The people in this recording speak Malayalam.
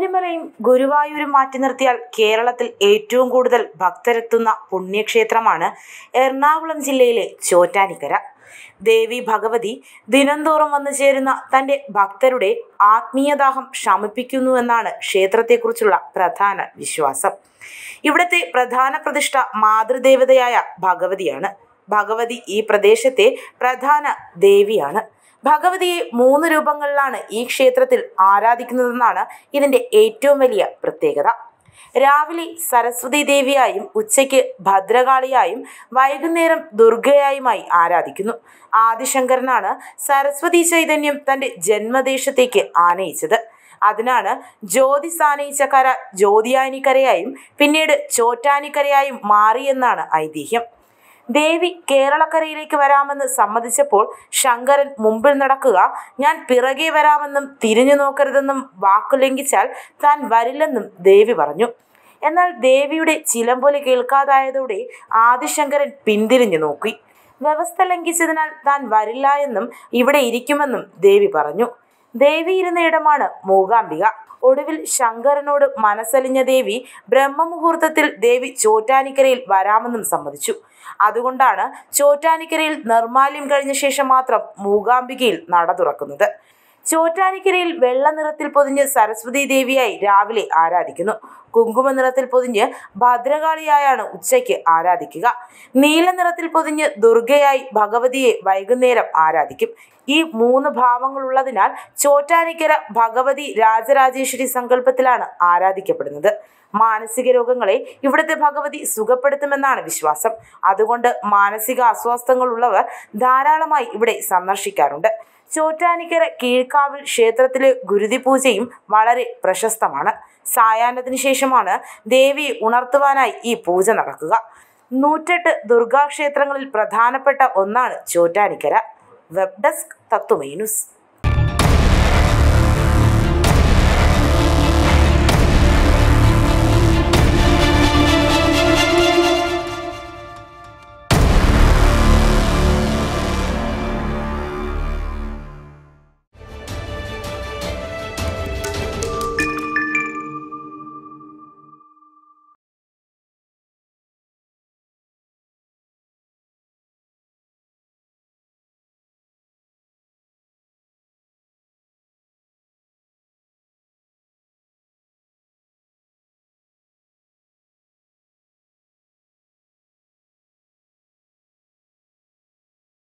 ശബരിമലയും ഗുരുവായൂരും മാറ്റി നിർത്തിയാൽ കേരളത്തിൽ ഏറ്റവും കൂടുതൽ ഭക്തരെത്തുന്ന പുണ്യക്ഷേത്രമാണ് എറണാകുളം ജില്ലയിലെ ചോറ്റാനിക്കര ദേവി ഭഗവതി ദിനംതോറും വന്നു ചേരുന്ന തൻ്റെ ഭക്തരുടെ ആത്മീയദാഹം ശമിപ്പിക്കുന്നുവെന്നാണ് ക്ഷേത്രത്തെക്കുറിച്ചുള്ള പ്രധാന വിശ്വാസം ഇവിടുത്തെ പ്രധാന പ്രതിഷ്ഠ മാതൃദേവതയായ ഭഗവതിയാണ് ഭഗവതി ഈ പ്രദേശത്തെ പ്രധാന ദേവിയാണ് ഭഗവതിയെ മൂന്ന് രൂപങ്ങളിലാണ് ഈ ക്ഷേത്രത്തിൽ ആരാധിക്കുന്നതെന്നാണ് ഇതിൻ്റെ ഏറ്റവും വലിയ പ്രത്യേകത രാവിലെ സരസ്വതി ദേവിയായും ഉച്ചയ്ക്ക് ഭദ്രകാളിയായും വൈകുന്നേരം ദുർഗയായുമായി ആരാധിക്കുന്നു ആദിശങ്കരനാണ് സരസ്വതി ചൈതന്യം തൻ്റെ ജന്മദേശത്തേക്ക് ആനയിച്ചത് അതിനാണ് ജ്യോതിസാനയിച്ച കര ജ്യോതിയാനിക്കരയായും പിന്നീട് ചോറ്റാനിക്കരയായും മാറിയെന്നാണ് ഐതിഹ്യം ദേവി കേരളക്കരയിലേക്ക് വരാമെന്ന് സമ്മതിച്ചപ്പോൾ ശങ്കരൻ മുമ്പിൽ നടക്കുക ഞാൻ പിറകെ വരാമെന്നും തിരിഞ്ഞു നോക്കരുതെന്നും വാക്കു ലംഘിച്ചാൽ താൻ വരില്ലെന്നും ദേവി പറഞ്ഞു എന്നാൽ ദേവിയുടെ ചിലമ്പൊലി കേൾക്കാതായതോടെ ആദിശങ്കരൻ പിന്തിരിഞ്ഞു നോക്കി വ്യവസ്ഥ ലംഘിച്ചതിനാൽ താൻ വരില്ല എന്നും ഇവിടെ ഇരിക്കുമെന്നും ദേവി പറഞ്ഞു ദേവി ഇരുന്ന ഇടമാണ് മൂകാംബിക ഒടുവിൽ ശങ്കരനോട് മനസ്സലിഞ്ഞ ദേവി ബ്രഹ്മമുഹൂർത്തത്തിൽ ദേവി ചോറ്റാനിക്കരയിൽ വരാമെന്നും സമ്മതിച്ചു അതുകൊണ്ടാണ് ചോറ്റാനിക്കരയിൽ നിർമാല്യം കഴിഞ്ഞ ശേഷം മാത്രം മൂകാംബികയിൽ നട തുറക്കുന്നത് ചോറ്റാനിക്കരയിൽ വെള്ള നിറത്തിൽ പൊതിഞ്ഞ് സരസ്വതി ദേവിയായി രാവിലെ ആരാധിക്കുന്നു കുങ്കുമ നിറത്തിൽ പൊതിഞ്ഞ് ഭദ്രകാളിയായാണ് ഉച്ചയ്ക്ക് ആരാധിക്കുക നീല നിറത്തിൽ പൊതിഞ്ഞ് ദുർഗയായി ഭഗവതിയെ വൈകുന്നേരം ആരാധിക്കും ഈ മൂന്ന് ഭാവങ്ങളുള്ളതിനാൽ ചോറ്റാനിക്കര ഭഗവതി രാജരാജേശ്വരി സങ്കല്പത്തിലാണ് ആരാധിക്കപ്പെടുന്നത് മാനസിക രോഗങ്ങളെ ഇവിടുത്തെ ഭഗവതി സുഖപ്പെടുത്തുമെന്നാണ് വിശ്വാസം അതുകൊണ്ട് മാനസിക അസ്വസ്ഥങ്ങളുള്ളവർ ധാരാളമായി ഇവിടെ സന്ദർശിക്കാറുണ്ട് ചോറ്റാനിക്കര കീഴ്ക്കാവിൽ ക്ഷേത്രത്തിലെ ഗുരുതി പൂജയും വളരെ പ്രശസ്തമാണ് സായാഹ്നത്തിന് ശേഷമാണ് ദേവിയെ ഉണർത്തുവാനായി ഈ പൂജ നടക്കുക നൂറ്റെട്ട് ദുർഗാക്ഷേത്രങ്ങളിൽ പ്രധാനപ്പെട്ട ഒന്നാണ് Chottanikkara web desk Tatwamayi news